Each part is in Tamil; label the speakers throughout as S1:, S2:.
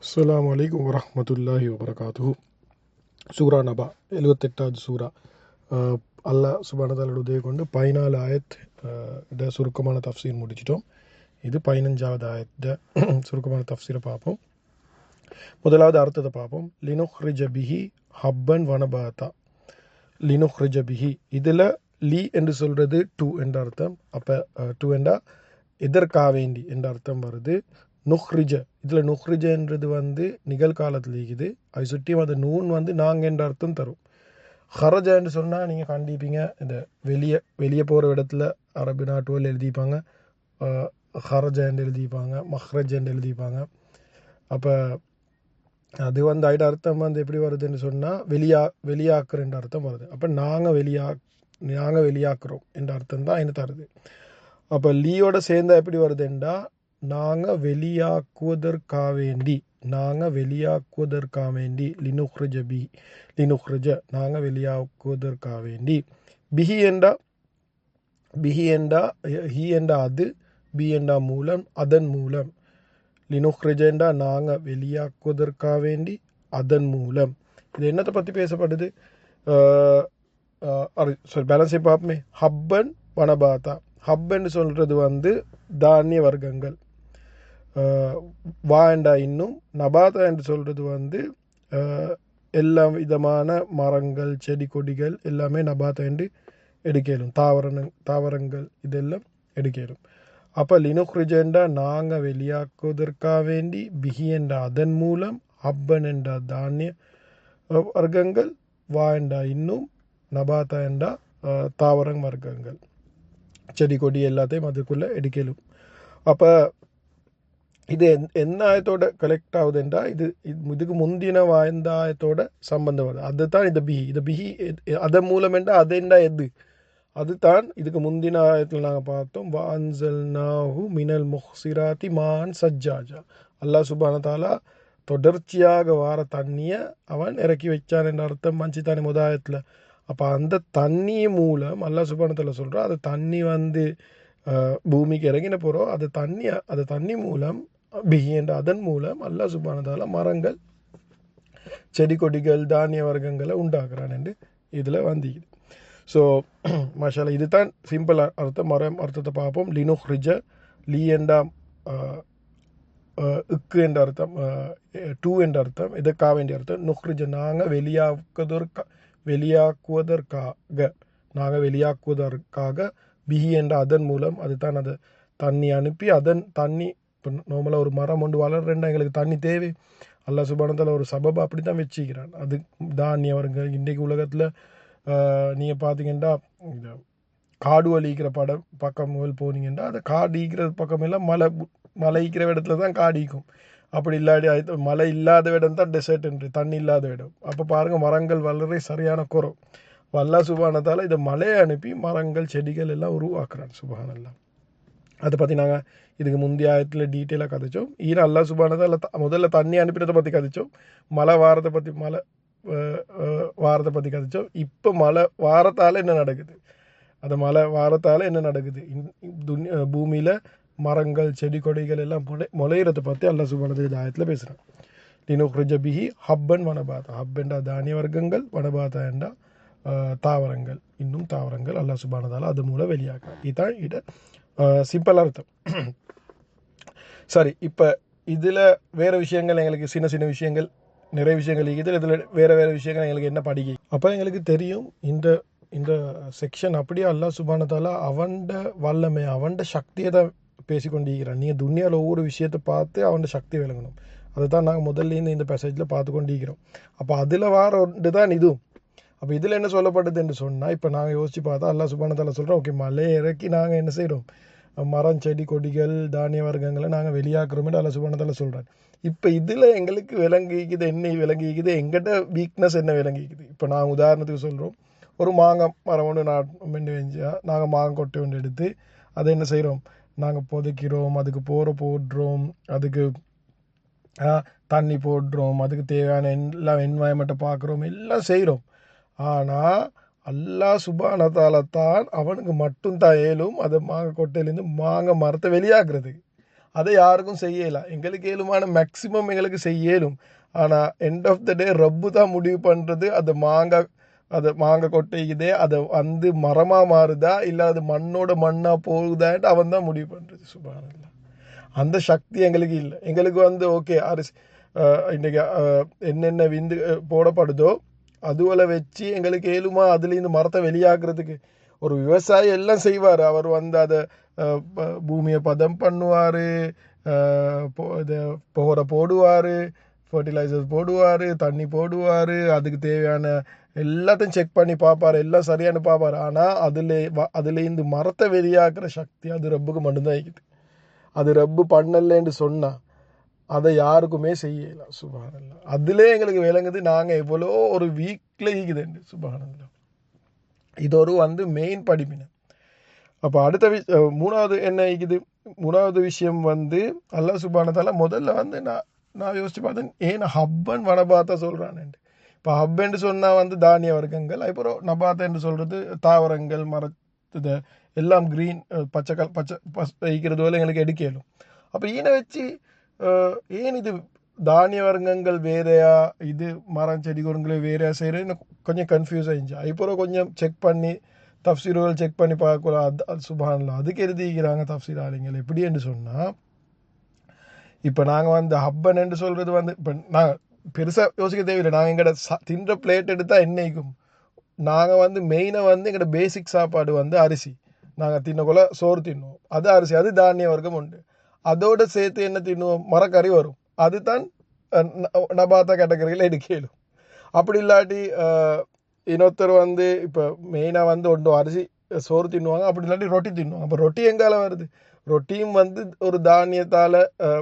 S1: அஸ்ஸலாமு அலைக்கும் வரஹ்மத்துல்லாஹி வபரகாத்துஹு சூரா நபா எழுபத்தெட்டாவது சூரா அஹ், அல்லாஹ் சுபானதாலோட உதவி கொண்டு பதினாலு ஆயத் அஹ், இத சுருக்கமான தஃப்சீர் முடிச்சிட்டோம் இது பதினஞ்சாவது ஆயத்த சுருக்கமான தஃப்சீரை பார்ப்போம் முதலாவது அர்த்தத்தை பார்ப்போம் லினுஹ்ரிஜ பிஹி ஹப்பன் வனபாத்தா லினுஹ்ரிஜ பிஹி இதில் லீ என்று சொல்கிறது டூ என்ற அர்த்தம் அப்போ டூ என்றா எதற்காக வேண்டி என்ற அர்த்தம் வருது நுஹ்ரிஜ இதில் நுஹ்ரிஜன்றது வந்து நிகழ்காலத்தில் இருக்குது அது சுற்றியும் அது நூன் வந்து நாங்கள் என்ற அர்த்தம் தரும் ஹரஜன்னு சொன்னால் நீங்கள் கண்டிப்பீங்க இந்த வெளியே வெளியே போகிற இடத்துல அரபு நாட்டுவல் எழுதிப்பாங்க ஹரஜன்னு எழுதிப்பாங்க மஹ்ரஜன்னு எழுதிப்பாங்க அப்போ அது வந்து அதோட அர்த்தம் வந்து எப்படி வருதுன்னு சொன்னால் வெளியா வெளியாக்குறன்ற அர்த்தம் வருது அப்போ நாங்கள் வெளியா நாங்கள் வெளியாக்குறோம் என்ற அர்த்தம் தான் என்ன தருது அப்போ லீயோட சேர்ந்தா எப்படி வருதுண்டா நாங்கள் வெளியாக்குவதற்காக வேண்டி நாங்கள் வெளியாக்குவதற்காக வேண்டி லினுஹ்ரஜ பி லினுஹ்ரஜ நாங்கள் வெளியாக்குவதற்காக வேண்டி பிஹி என்றா பிஹி என்றா ஹி என்றா அது பி என்றா மூலம் அதன் மூலம் லினுஹ்ரிஜெண்டா நாங்கள் வெளியாக்குவதற்காக வேண்டி அதன் மூலம் இது என்னத்தை பற்றி பேசப்படுது சாரி பேலன்ஸை பார்ப்போமே ஹப்பன் வனபாத்தா ஹப்பன்னு சொல்கிறது வந்து தானிய வர்க்கங்கள் அஹ், வாண்டா இன்னும் நபாதா என்று சொல்கிறது வந்து அஹ், எல்லா விதமான மரங்கள் செடி கொடிகள் எல்லாமே நபாத்தா என்று எடுக்கலும் தாவர தாவரங்கள் இதெல்லாம் எடுக்கலும் அப்போ லினுக்ரிஜெண்டா நாங்கள் வெளியாக்குவதற்காக வேண்டி பிஹி என்ற அதன் மூலம் ஹப்பன் என்ற தானிய அஹ், வர்க்கங்கள் வா என்றா இன்னும் நபாத்தா என்றா அஹ், தாவர வர்க்கங்கள் செடி கொடி எல்லாத்தையும் அதுக்குள்ளே எடுக்கலும் அப்போ இது எந் என்ன ஆயத்தோட கலெக்ட் ஆகுதுன்றா இது இது- இதுக்கு முந்தின வாய்ந்த ஆயத்தோட சம்பந்தம் வருது அதுதான் இந்த பிஹி இந்த பிஹி எது- அதன் மூலம் என்றா அதெண்டா எது அதுதான் இதுக்கு முந்தின ஆயத்தில் நாங்கள் பார்த்தோம் வான்சல் நாஹு மினல் முஹ்சிராத்தி மான் சஜ்ஜாஜா அல்லாஹ் சுபான தாலா தொடர்ச்சியாக வார தண்ணியை அவன் இறக்கி வச்சான் என்ற அர்த்தம் மஞ்சித்தானே முதாயத்தில் அப்போ அந்த தண்ணி மூலம் அல்லாஹ் சுபானத்தில் சொல்கிறோம் அது தண்ணி வந்து அஹ், பூமிக்கு இறங்கின போகிறோம் அது தண்ணி அது தண்ணி மூலம் பிஹி என்ற அதன் மூலம் அல்லாஹ் சுபானதால மரங்கள் செடி கொடிகள் தானிய வர்க்கங்களை உண்டாக்குறான் என்று இதில் வந்திக்குது ஸோ மஷாலா இதுதான் சிம்பிள் அர்த்தம் மரம் அர்த்தத்தை பார்ப்போம் லினு ஹ்ரிஜ லீ என்றா அஹ், அஹ், இக்கு என்ற அர்த்தம் டூ என்ற அர்த்தம் இதற்காக வேண்டிய அர்த்தம் நுஹ்ரிஜ நாங்கள் வெளியாக்குவதற்கா வெளியாக்குவதற்காக நாங்கள் வெளியாக்குவதற்காக பிஹி என்ற அதன் மூலம் அதுதான் அது தண்ணி அனுப்பி அதன் தண்ணி இப்போ நார்மலாக ஒரு மரம் ஒன்று வளர்றேன்டா எங்களுக்கு தண்ணி தேவை அல்லாஹ் சுபானத்தில் ஒரு சபபை அப்படி தான் வச்சுக்கிறான் அது தானியம் வருங்க இன்றைக்கு உலகத்தில் நீங்கள் பார்த்தீங்கன்னா இந்த காடு வலிக்கிற படம் பக்கம் முதல் போனீங்கன்னா அந்த காடு ஈக்கிற பக்கம் எல்லாம் மலை மலை ஈக்கிற இடத்துல தான் காடு ஈக்கும் அப்படி இல்லாடி அது மழை இல்லாத இடம் தான் டெசர்ட் என்று தண்ணி இல்லாத இடம் அப்போ பாருங்கள் மரங்கள் வளரே சரியான குறம் வல்லா சுபானத்தால் இதை மழையை அனுப்பி மரங்கள் செடிகள் எல்லாம் உருவாக்குறான் சுபானல்லாம் அதை பற்றி நாங்கள் இதுக்கு முந்தைய ஆயத்தில் டீட்டெயிலாக கதைச்சோம் ஈர அல்லா சுபானதால் முதல்ல தண்ணி அனுப்பினதை பற்றி கதைச்சோம் மழை வாரத்தை பற்றி மழை அஹ், அஹ், வாரத்தை பற்றி கதைச்சோம் இப்போ மழை வாரத்தால் என்ன நடக்குது அந்த மழை வாரத்தால் என்ன நடக்குது துன்யா பூமியில் மரங்கள் செடி கொடிகள் எல்லாம் முளை முளையிறதை பற்றி அல்லா சுபானது இந்த ஆயத்தில் பேசுகிறான் லினுக்ரிஜ பிஹி ஹப்பன் வனபாதா ஹப்பெண்டா தானிய வர்க்கங்கள் வனபாதா என்றா அஹ், தாவரங்கள் இன்னும் தாவரங்கள் அல்லா சுபானதால அது மூலம் வெளியாக்குறான் இதுதான் இட சிம்பிள் அர்த்தம் சரி இப்போ இதில் வேறு விஷயங்கள் எங்களுக்கு சின்ன சின்ன விஷயங்கள் நிறைய விஷயங்கள் இருக்குது இதில் வேறு வேறு விஷயங்கள் எங்களுக்கு என்ன படிக்க அப்போ எங்களுக்கு தெரியும் இந்த இந்த செக்ஷன் அப்படியே அல்லாஹ் சுபானதால அவன்ட வல்லமை அவன்ட சக்தியை தான் பேசிக்கொண்டிருக்கிறான் நீங்கள் துனியாவில் ஒவ்வொரு விஷயத்தை பார்த்து அவன்ட சக்தி விளங்கணும் அதை தான் நாங்கள் முதல்ல இந்த மெசேஜில் பார்த்து கொண்டிருக்கிறோம் அப்போ அதில் வார ஒன்று தான் இதுவும் அப்போ இதில் என்ன சொல்லப்படுது என்று சொன்னால் இப்போ நாங்கள் யோசிச்சு பார்த்தா அல்லாஹ் சுபானதால சொல்கிறோம் ஓகே மலையை இறக்கி நாங்கள் என்ன செய்கிறோம் மரம் செடி கொடிகள் தானிய வர்க்கங்களை நாங்கள் வெளியாக்குறோம்னு அல்ல சுபானதால சொல்கிறேன் இப்போ இதில் எங்களுக்கு விளங்கிக்குது என்ன விளங்கிக்குது எங்கிட்ட வீக்னஸ் என்ன விளங்கிக்குது இப்போ நான் உதாரணத்துக்கு சொல்கிறோம் ஒரு மாங்காய் மரம் ஒன்று நாட்டு வெஞ்சா நாங்கள் மாங்காய் கொட்டை ஒன்று எடுத்து அதை என்ன செய்கிறோம் நாங்கள் புதைக்கிறோம் அதுக்கு போகிற போடுறோம் அதுக்கு ஆ, தண்ணி போடுறோம் அதுக்கு தேவையான எல்லா என்வாயன்மெண்ட்டை பார்க்குறோம் எல்லாம் செய்கிறோம் ஆனால் அல்லாஹ் சுபானத்தால தான் அவனுக்கு மட்டும் தான் ஏலும் அதை மாங்காய் கொட்டையிலேருந்து மாங்காய் மரத்தை வெளியாக்குறதுக்கு அதை யாருக்கும் செய்யலாம் எங்களுக்கு ஏழுமான மேக்சிமம் எங்களுக்கு செய்யலும் ஆனால் எண்ட் ஆஃப் த டே ரப்பு தான் முடிவு பண்ணுறது அது மாங்காய் அது மாங்காய் கொட்டைக்குதே அதை வந்து மரமாக மாறுதா இல்லை அது மண்ணோட மண்ணாக போகுதான்ட்டு அவன் தான் முடிவு பண்ணுறது சுபானல்லா அந்த சக்தி எங்களுக்கு இல்லை எங்களுக்கு வந்து ஓகே அரிசி அஹ், இன்னைக்கு அஹ், என்னென்ன விந்து அஹ், போடப்படுதோ அதுவரை வச்சு எங்களுக்கு ஏழுமா அதுலேருந்து மரத்தை வெளியாக்குறதுக்கு ஒரு விவசாயி எல்லாம் செய்வார் அவர் வந்து அதை அஹ், ப- பூமியை பதம் பண்ணுவார் இதை புகரை போடுவார் ஃபர்டிலைசர்ஸ் போடுவார் தண்ணி போடுவார் அதுக்கு தேவையான எல்லாத்தையும் செக் பண்ணி பார்ப்பாரு எல்லாம் சரியானு பார்ப்பாரு ஆனால் அதில் அதுலேருந்து மரத்தை வெளியாக்குற சக்தி அது ரப்புக்கு மட்டும்தான் இருக்குது அது ரப்பு பண்ணலன்னு சொன்னா அதை யாருக்குமே செய்யலாம் சுபானல்லா அதிலே எங்களுக்கு விளங்குது நாங்கள் எவ்வளோ ஒரு வீக்கில் ஈக்குதுண்டு சுபானல்லா இது ஒரு வந்து மெயின் படிப்பினை அப்போ அடுத்த வி அஹ் மூணாவது என்ன ஈக்குது மூணாவது விஷயம் வந்து அல்லாஹ் சுபானத்தால முதல்ல வந்து நான் நான் யோசிச்சு பார்த்தேன் ஏன் ஹப்பன் வனபாத்தா சொல்கிறானேன்ட்டு இப்போ ஹப்புன்னு சொன்னால் வந்து தானிய வர்க்கங்கள் அப்புறம் நபாத்தன்னு சொல்கிறது தாவரங்கள் மர இது எல்லாம் க்ரீன் பச்சை கல் பச்சை பஸ் வைக்கிறது போல எங்களுக்கு எடுக்கலும் அப்போ ஈனை வச்சு அஹ், ஏன் இது தானிய வர்க்கங்கள் வேறையா இது மரம் செடி கொருங்களை வேறையா செய்கிறேன்னு கொஞ்சம் கன்ஃபியூஸ் ஆயிடுச்சு அப்புறம் கொஞ்சம் செக் பண்ணி தப்சீர்கள் செக் பண்ணி பார்க்கலாம் அது அது சுபானில் அதுக்கு எழுதிக்கிறாங்க தப்சீர் ஆளுங்கள் எப்படி என்று சொன்னால் இப்போ நாங்கள் வந்து ஹப்பன் என்று சொல்கிறது வந்து இப்போ நாங்கள் பெருசாக யோசிக்க தேவையில்லை நாங்கள் எங்கள்ட சா தின்ற பிளேட் எடுத்தால் என்னைக்கும் நாங்கள் வந்து மெயினாக வந்து எங்களோட பேசிக் சாப்பாடு வந்து அரிசி நாங்கள் தின்னக்குள்ள சோறு தின்னுவோம் அது அரிசி அது தானிய வர்க்கம் உண்டு அதோட சேர்த்து என்ன தின்னுவோம் மரக்கறி வரும் அதுதான் அஹ், ந- நபாத்தா கேட்டகரியில் எடுக்கலும் அப்படி இல்லாட்டி அஹ், இன்னொருத்தர் வந்து இப்போ மெயினாக வந்து ஒன்று அரிசி சோறு தின்னுவாங்க அப்படி இல்லாட்டி ரொட்டி தின்னுவாங்க அப்போ ரொட்டி எங்கால வருது ரொட்டியும் வந்து ஒரு தானியத்தால்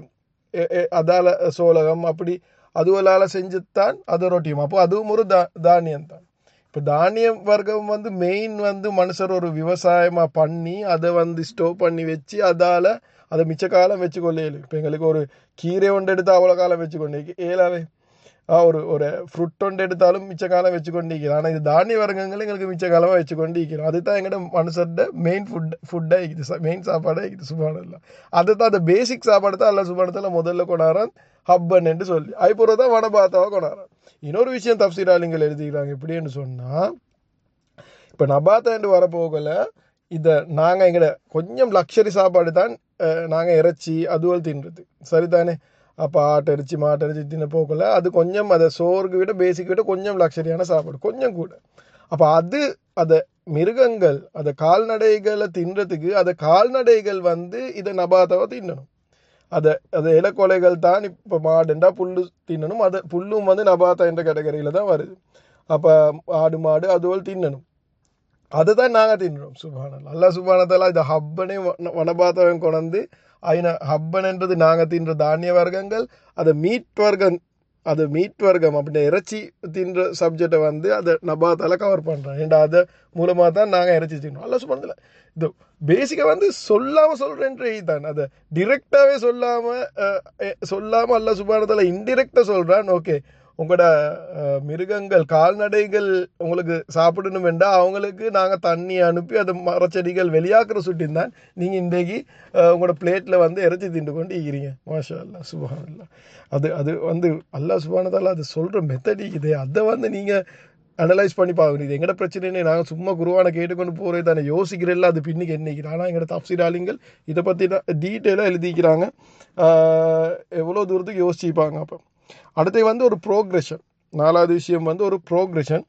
S1: அதால் சோளகம் அப்படி அதுவலால் செஞ்சுத்தான் அது ரொட்டியும் அப்போ அதுவும் ஒரு தா தானியம் தான் இப்போ தானியம் வர்க்கம் வந்து மெயின் வந்து மனுஷர் ஒரு விவசாயமாக பண்ணி அதை வந்து ஸ்டோர் பண்ணி வச்சு அதால் அதை மிச்ச காலம் வச்சுக்கொள்ளேன் இப்போ எங்களுக்கு ஒரு கீரை ஒன்று எடுத்து அவ்வளோ காலம் வச்சுக்கொண்டே ஏலாவே ஆ, ஒரு ஒரு ஃப்ரூட் ஒன்று எடுத்தாலும் மிச்ச காலம் வச்சுக்கொண்டிருக்கிறோம் ஆனால் இது தானிய வர்க்கங்கள் எங்களுக்கு மிச்ச காலமாக வச்சுக்கொண்டிருக்கிறோம் அதுதான் எங்களோட மனுஷர்ட மெயின் ஃபுட் ஃபுட்டாக இருக்குது மெயின் சாப்பாடாக இருக்குது சுபானல்லாம் அதுதான் அந்த பேசிக் சாப்பாடு தான் அல்ல சுபானத்தில் முதல்ல கொண்டாடுறான் ஹப்பன் என்று சொல்லி அதுபோல தான் வனபாத்தாவை கொண்டாடுறான் இன்னொரு விஷயம் தப்சீராளிங்கள் எழுதிக்கிறாங்க எப்படின்னு சொன்னால் இப்போ நபாத்தாண்டு வரப்போகல இதை நாங்கள் எங்கட கொஞ்சம் லக்ஸரி சாப்பாடு தான் நாங்கள் இறைச்சி அதுவல் தின்றது சரிதானே அப்போ ஆட்டிறைச்சி மாட்டிறைச்சி தின்ன போகல அது கொஞ்சம் அதை சோறுக்கு விட பேசிக் விட கொஞ்சம் லக்ஸரியான சாப்பாடு கொஞ்சம் கூட அப்போ அது அதை மிருகங்கள் அதை கால்நடைகளை தின்றதுக்கு அதை கால்நடைகள் வந்து இதை நபாத்தாவை தின்னணும் அதை அது இலக்கொலைகள் தான் இப்போ மாடுண்டா புல்லு தின்னணும் அது புல்லும் வந்து நபாத்தா என்ற கேட்டகரியில் தான் வருது அப்போ ஆடு மாடு அதுவல் தின்னணும் அதை தான் நாங்கள் தின்னுறோம் சுபானல் அல்லா சுபானத்தால இந்த ஹப்பனே வன- வனபாத்தவன் கொண்டு ఆయన ஹப்பன்ன்றது நாங்கள் தின்ற தானிய வர்க்கங்கள் அது மீட் வர்க்கம் அது மீட் வர்க்கம் அப்படின்ற இறைச்சி தின்ற சப்ஜெக்டை வந்து அதை நபாத்தால கவர் பண்ணுறோம் ஏன்டா அதை மூலமாக தான் நாங்கள் இறைச்சி தின்னோம் அல்ல சுபானத்தில் இது பேசிக்காக வந்து சொல்லாமல் சொல்கிறேன்றே தான் அதை டிரெக்டாகவே சொல்லாமல் சொல்லாமல் அல்ல சுபானத்தில் இன்டிரெக்டாக சொல்கிறான் ஓகே உங்களோட அஹ், மிருகங்கள் கால்நடைகள் உங்களுக்கு சாப்பிடணும் என்றால் அவங்களுக்கு நாங்கள் தண்ணி அனுப்பி அது மரச்செடிகள் வெளியாக்குற சுட்டின் தான் நீங்கள் இன்றைக்கு அஹ், உங்களோட பிளேட்டில் வந்து இறைச்சி திண்டு கொண்டு இருக்கிறீங்க மாஷா அல்லா சுபான் அல்லா அது அது வந்து அல்லா சுபானதால் அது சொல்கிற மெத்தட் இது அதை வந்து நீங்கள் அனலைஸ் பண்ணி பார்க்கணும் இது எங்கட பிரச்சனைன்னு நாங்கள் சும்மா குருவானை கேட்டுக்கொண்டு போகிறே தானே யோசிக்கிறல்ல அது பின்னுக்கு என்னைக்கு ஆனால் எங்கட தப்சீர் ஆளுங்கள் இதை பற்றி டீட்டெயிலாக எழுதிக்கிறாங்க ஆஹ், எவ்வளோ தூரத்துக்கு யோசிச்சுப்பாங்க அப்போ அடுத்து வந்து ஒரு ப்ரோக்ரெஷன் நாலாவது விஷயம் வந்து ஒரு ப்ரோக்ரெஷன்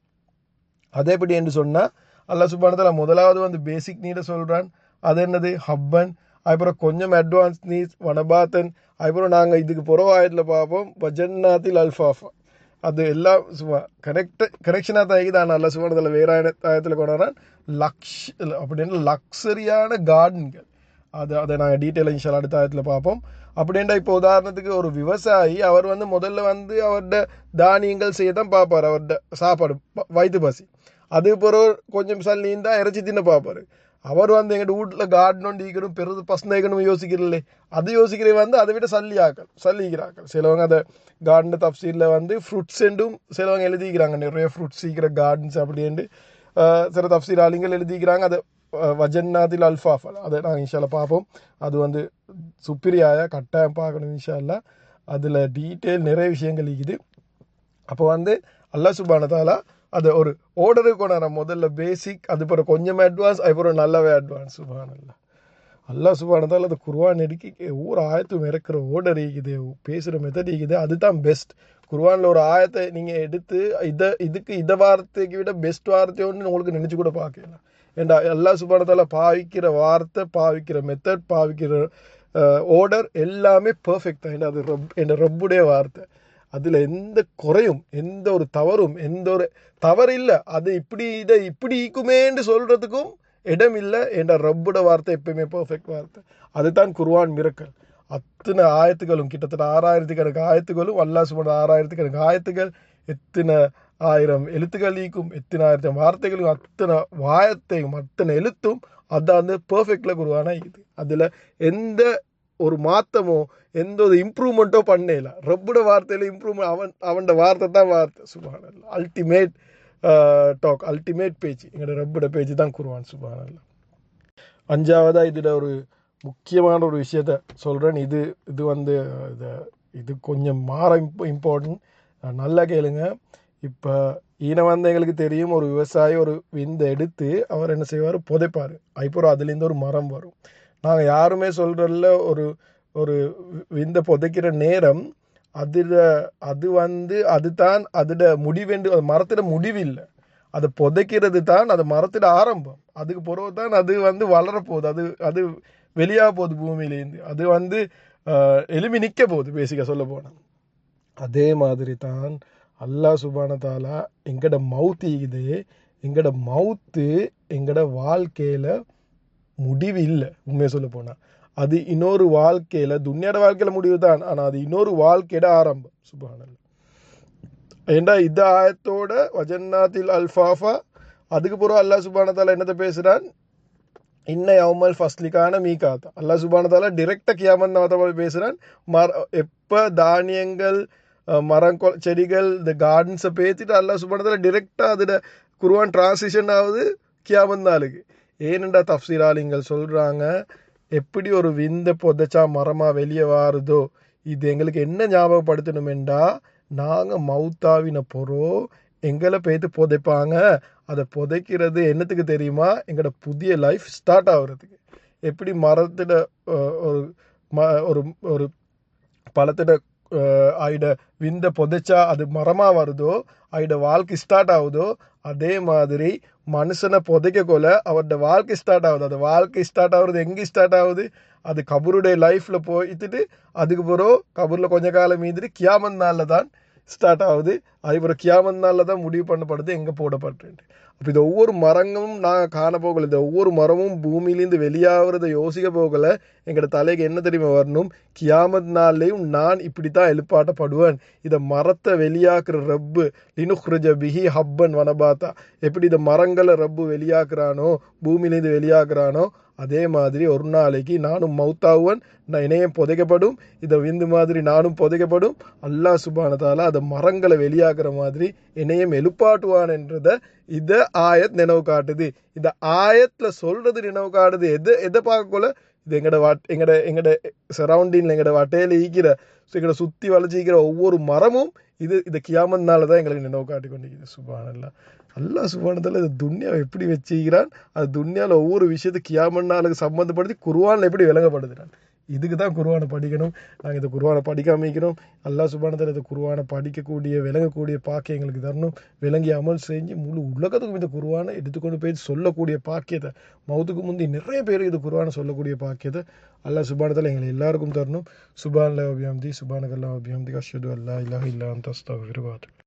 S1: அதே எப்படி என்று சொன்னால் அல்லா சுபானத்தில் முதலாவது வந்து பேசிக் நீடை சொல்கிறான் அது என்னது ஹப்பன் அப்புறம் கொஞ்சம் அட்வான்ஸ் நீட்ஸ் வனபாத்தன் அப்புறம் நாங்கள் இதுக்கு புறவாயத்தில் பார்ப்போம் வஜன்னாத்தில் அல்ஃபாஃபா அது எல்லாம் சும்மா கனெக்ட் கனெக்ஷனாக தான் இருக்குது ஆனால் அல்ல சுபானத்தில் வேற ஆயத்தில் கொண்டாடுறான் லக்ஷ் அப்படின்னு லக்ஸரியான கார்டன்கள் அது அதை நாங்கள் டீட்டெயில் இன்ஷால் அடுத்த ஆயத்தில் பார்ப்போம் அப்படின்டா இப்போ உதாரணத்துக்கு ஒரு விவசாயி அவர் வந்து முதல்ல வந்து அவர்ட தானியங்கள் செய்ய தான் பார்ப்பார் அவர்ட சாப்பாடு ப- வயிற்று பசி அது பிறகு கொஞ்சம் சல்லியும் தான் இறைச்சி தின்ன பார்ப்பாரு அவர் வந்து எங்கள் வீட்டில் கார்டன் ஒன்று ஈக்கணும் பெருது பசந்தைக்கணும் யோசிக்கிறல்லே அது யோசிக்கிறே வந்து அதை விட சல்லியாக்கள் சல்லிக்கிறாக்கள் சிலவங்க அதை கார்டன் தப்சீரில் வந்து ஃப்ரூட்ஸ் என்றும் சிலவங்க எழுதிக்கிறாங்க நிறைய ஃப்ரூட்ஸ் சீக்கிர கார்டன்ஸ் அப்படின்ட்டு ஆஹ் சில தப்சீர் ஆளுங்கள் எழுதிக்கிறாங்க அதை வஜன்னாதில் அல்ஃபாஃப் அதை நாங்கள் இன்ஷால்ல பார்ப்போம் அது வந்து சுப்பிரியாய கட்டாயம் பார்க்கணும் இன்ஷால்லா அதில் டீட்டெயில் நிறைய விஷயங்கள் இருக்குது அப்போ வந்து அல்லாஹ் சுபானதாலா அது ஒரு ஓர்டருக்கு கொண்டாட முதல்ல பேசிக் அது பிறகு கொஞ்சம் அட்வான்ஸ் அதுக்கப்புறம் நல்லாவே அட்வான்ஸ் சுபானல்லா அல்லாஹ் சுபானதால் அது குர்வான் எடுக்கி ஒவ்வொரு ஆயத்தும் இறக்குற ஓர்டர் இருக்குது பேசுகிற மெத்தட் இருக்குது அதுதான் பெஸ்ட் குர்வானில் ஒரு ஆயத்தை நீங்கள் எடுத்து இதை இதுக்கு இதை வார்த்தைக்கு விட பெஸ்ட் வார்த்தை ஒன்று உங்களுக்கு நினச்சி கூட பார்க்கலாம் ஏண்டா எல்லா சுபானத்தால் பாவிக்கிற வார்த்தை பாவிக்கிற மெத்தட் பாவிக்கிற ஓர்டர் எல்லாமே பர்ஃபெக்ட் தான் ஏன்னா அது ரப் என் ரப்புடைய வார்த்தை அதில் எந்த குறையும் எந்த ஒரு தவறும் எந்த ஒரு தவறு இல்லை அது இப்படி இதை இப்படி ஈக்குமேன்னு சொல்கிறதுக்கும் இடம் இல்லை என்ற ரப்புட வார்த்தை எப்பயுமே பர்ஃபெக்ட் வார்த்தை அதுதான் குர்வான் மிரக்கல் அத்தனை ஆயத்துகளும் கிட்டத்தட்ட ஆறாயிரத்தி கணக்கு ஆயத்துகளும் அல்லா சுமண ஆறாயிரத்தி கணக்கு ஆயத்துகள் எத்தனை ஆயிரம் எழுத்துக்கள் ஈக்கும் எத்தனை ஆயிரத்தி வார்த்தைகளும் அத்தனை வாயத்தையும் அத்தனை எழுத்தும் அதான் வந்து பர்ஃபெக்டில் குருவானா இது அதில் எந்த ஒரு மாற்றமோ எந்த ஒரு இம்ப்ரூவ்மெண்ட்டோ பண்ணல ரப்புட வார்த்தையில் இம்ப்ரூவ்மெண்ட் அவன் அவனோட வார்த்தை தான் வார்த்தை சுபானல்ல அல்டிமேட் டாக் அல்டிமேட் பேச்சு எங்களோட ரப்புட பேச்சு தான் குருவான் சுபானல்ல அஞ்சாவதாக இதில் ஒரு முக்கியமான ஒரு விஷயத்த சொல்கிறேன் இது இது வந்து இது இது கொஞ்சம் மாற இம்ப் இம்பார்ட்டன்ட் நல்லா கேளுங்க இப்போ ஈன வந்து எங்களுக்கு தெரியும் ஒரு விவசாயி ஒரு விந்தை எடுத்து அவர் என்ன செய்வார் புதைப்பார் அதுக்கப்புறம் அதுலேருந்து ஒரு மரம் வரும் நாங்கள் யாருமே சொல்கிறதில்ல ஒரு ஒரு விந்தை புதைக்கிற நேரம் அதில் அது வந்து அதுதான் அதோட முடிவென்று அது மரத்தோட முடிவு இல்லை அதை புதைக்கிறது தான் அது மரத்தோட ஆரம்பம் அதுக்கு பிறகு தான் அது வந்து வளரப்போகுது அது அது வெளியாக போகுது பூமியிலேருந்து அது வந்து எலும்பி நிற்க போகுது பேசிக்காக சொல்ல போனால் அதே மாதிரி தான் அல்லாஹ் சுபானதாலா எங்கட மவுத்து இது எங்கட மவுத்து எங்கட வாழ்க்கையில் முடிவு இல்லை உண்மையை சொல்ல போனால் அது இன்னொரு வாழ்க்கையில் துன்யாட வாழ்க்கையில் முடிவு தான் ஆனால் அது இன்னொரு வாழ்க்கையோட ஆரம்பம் சுபானல்ல ஏண்டா இந்த ஆயத்தோட வஜன்னாத்தில் அல்ஃபாஃபா அதுக்கு பிறகு அல்லாஹ் சுபானதாலா என்னத்தை பேசுகிறான் இன்ன யவுமல் ஃபஸ்லிக்கான மீகாத்தா அல்லா சுபானதால டிரெக்டாக கியாமன் நாத்தாவில் பேசுகிறான் மர எப்போ தானியங்கள் மரம் செடிகள் இந்த கார்டன்ஸை பேத்திட்டு அல்லா சுபானதால டிரெக்டாக அதில் குருவான் டிரான்சிஷன் ஆகுது கியாமன் நாளுக்கு ஏனெண்டா தப்சீராலிங்கள் சொல்கிறாங்க எப்படி ஒரு விந்த புதைச்சா மரமாக வெளியே வாருதோ இது எங்களுக்கு என்ன ஞாபகப்படுத்தணுமெண்டா நாங்கள் மவுத்தாவின பொறோ எங்களை பேத்து புதைப்பாங்க அதை புதைக்கிறது என்னத்துக்கு தெரியுமா எங்களோட புதிய லைஃப் ஸ்டார்ட் ஆகுறதுக்கு எப்படி மரத்தில் ஒரு ம ஒரு ஒரு பழத்திட ஆயிட விந்த புதைச்சா அது மரமாக வருதோ ஆயிட வாழ்க்கை ஸ்டார்ட் ஆகுதோ அதே மாதிரி மனுஷனை புதைக்க கொள்ள அவரோட வாழ்க்கை ஸ்டார்ட் ஆகுது அது வாழ்க்கை ஸ்டார்ட் ஆகுறது எங்கே ஸ்டார்ட் ஆகுது அது கபருடைய லைஃப்பில் போயிட்டு அதுக்கு பிறகு கபூரில் கொஞ்ச காலம் மீதிட்டு கியாமன் நாளில் தான் ஸ்டார்ட் ஆகுது அதுக்கப்புறம் கியாமன் நாளில் தான் முடிவு பண்ணப்படுது எங்கே போடப்பட்டு அப்போ இது ஒவ்வொரு மரங்களும் நாங்கள் காண போகல இந்த ஒவ்வொரு மரமும் பூமியிலேருந்து வெளியாகிறத யோசிக்க போகல எங்களோட தலைக்கு என்ன தெரியுமா வரணும் கியாமத் நாள்லேயும் நான் இப்படி தான் எழுப்பாட்டப்படுவேன் இதை மரத்தை வெளியாக்குற ரப்பு லினுஹ்ரஜ பிஹி ஹப்பன் வனபாத்தா எப்படி இந்த மரங்களை ரப்பு வெளியாக்குறானோ பூமியிலேருந்து வெளியாக்குறானோ அதே மாதிரி ஒரு நாளைக்கு நானும் மவுத்தாகுவன் நான் இணையம் புதைக்கப்படும் இதை விந்து மாதிரி நானும் புதைக்கப்படும் அல்லாஹ் சுபானதால அதை மரங்களை வெளியாக்குற மாதிரி இணையம் எழுப்பாட்டுவான் என்றதை இதை ஆயத் நினைவு காட்டுது இந்த ஆயத்தில் சொல்றது நினைவு காட்டுது எதை எதை பார்க்கக்குள்ள இது எங்கட வாட் எங்கட எங்கட சரௌண்டிங்கில் எங்கட வட்டையில் ஈக்கிற எங்கட சுற்றி வளைச்சிக்கிற ஒவ்வொரு மரமும் இது இந்த கியாமத்னால தான் எங்களுக்கு நினைவு காட்டி கொண்டிருக்குது சுபானல்லா அல்லா சுபானத்தில் இது துன்யாவை எப்படி வச்சுக்கிறான் அது துன்யாவில் ஒவ்வொரு விஷயத்து கியாமன்னாலுக்கு சம்மந்தப்படுத்தி குருவானில் எப்படி விளங்கப்படுத்துறான் இதுக்கு தான் குருவானை படிக்கணும் நாங்கள் இந்த குருவானை படிக்காம இருக்கிறோம் அல்லா சுபானத்தில் இந்த குருவானை படிக்கக்கூடிய விளங்கக்கூடிய பாக்கியம் எங்களுக்கு தரணும் விளங்கி அமல் செஞ்சு முழு உலகத்துக்கும் இந்த குருவானை எடுத்துக்கொண்டு போய் சொல்லக்கூடிய பாக்கியத்தை மௌத்துக்கு முந்தி நிறைய பேருக்கு இது குருவானை சொல்லக்கூடிய பாக்கியத்தை அல்லா சுபானத்தில் எங்களை எல்லாருக்கும் தரணும் சுபான்ல அபியாம்தி சுபானகல்லா அபியாம்தி அஷது அல்லா இல்லா இல்லா அந்த